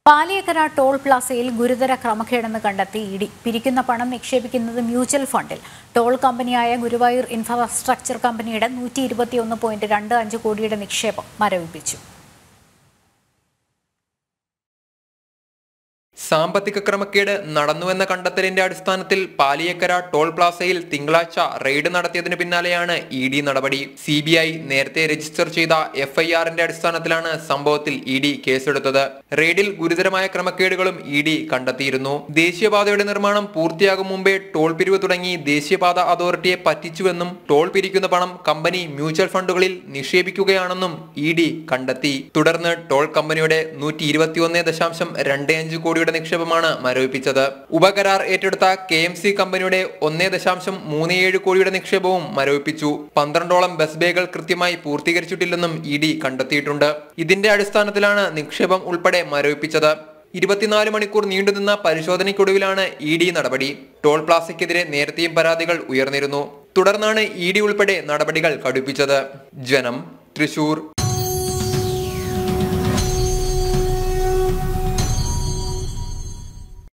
Paliyekkara toll പ്ലാസയിൽ ഗുരുതര ക്രമക്കേടെന്ന് കണ്ടെത്തി E D പിരിക്കുന്ന പണം നിക്ഷേപിക്കുന്നത് മ്യൂച്വൽ ഫണ്ടിൽ ടോൾ കമ്പനിയായ ഗുരുവായൂർ ഇൻഫ്രാസ്ട്രക്ചർ കമ്പനിയുടെ നൂറ്റി ഇരുപത്തിയൊന്ന് പോയിന്റ് രണ്ട് അഞ്ച് കോടിയുടെ നിക്ഷേപം മരവിപ്പിച്ചു സാമ്പത്തിക ക്രമക്കേട് നടന്നുവെന്ന കണ്ടെത്തലിന്റെ അടിസ്ഥാനത്തിൽ പാലിയക്കര ടോൾ പ്ലാസയിൽ തിങ്കളാഴ്ച റെയ്ഡ് നടത്തിയതിന് പിന്നാലെയാണ് ഇ ഡി നടപടി സി ബി ഐ നേരത്തെ രജിസ്റ്റർ ചെയ്ത എഫ് ഐ ആറിന്റെ അടിസ്ഥാനത്തിലാണ് സംഭവത്തിൽ ഇ ഡി കേസെടുത്തത് റെയ്ഡിൽ ഗുരുതരമായ ക്രമക്കേടുകളും ഇ ഡി കണ്ടെത്തിയിരുന്നു ദേശീയപാതയുടെ നിർമ്മാണം പൂർത്തിയാകും മുമ്പേ ടോൾ പിരിവ് തുടങ്ങി ദേശീയപാത അതോറിറ്റിയെ പറ്റിച്ചുവെന്നും ടോൾ പിരിക്കുന്ന പണം കമ്പനി മ്യൂച്വൽ ഫണ്ടുകളിൽ നിക്ഷേപിക്കുകയാണെന്നും ഇ ഡി കണ്ടെത്തി തുടർന്ന് ടോൾ കമ്പനിയുടെ നൂറ്റി ഇരുപത്തിയൊന്ന് ദശാംശം രണ്ട് അഞ്ച് കോടിയുടെ നിക്ഷേപമാണ് മരവിപ്പിച്ചത് ഉപകരാർ ഏറ്റെടുത്ത കെ എം സി കമ്പനിയുടെ ഒന്നേ ദശാംശം മൂന്ന് ഏഴ് കോടിയുടെ നിക്ഷേപവും മരവിപ്പിച്ചു പന്ത്രണ്ടോളം ബസ് ബേകൾ കൃത്യമായി പൂർത്തീകരിച്ചിട്ടില്ലെന്നും ഇ ഡി കണ്ടെത്തിയിട്ടുണ്ട് ഇതിന്റെ അടിസ്ഥാനത്തിലാണ് നിക്ഷേപം ഉൾപ്പെടെ മരവിപ്പിച്ചത് ഇരുപത്തിനാല് മണിക്കൂർ നീണ്ടുനിന്ന പരിശോധനയ്ക്കൊടുവിലാണ് ഇ ഡി നടപടി ടോൾ പ്ലാസയ്ക്കെതിരെ നേരത്തെയും പരാതികൾ ഉയർന്നിരുന്നു തുടർന്നാണ് ഇ ഡി ഉൾപ്പെടെ നടപടികൾ കടുപ്പിച്ചത് ജനം തൃശൂർ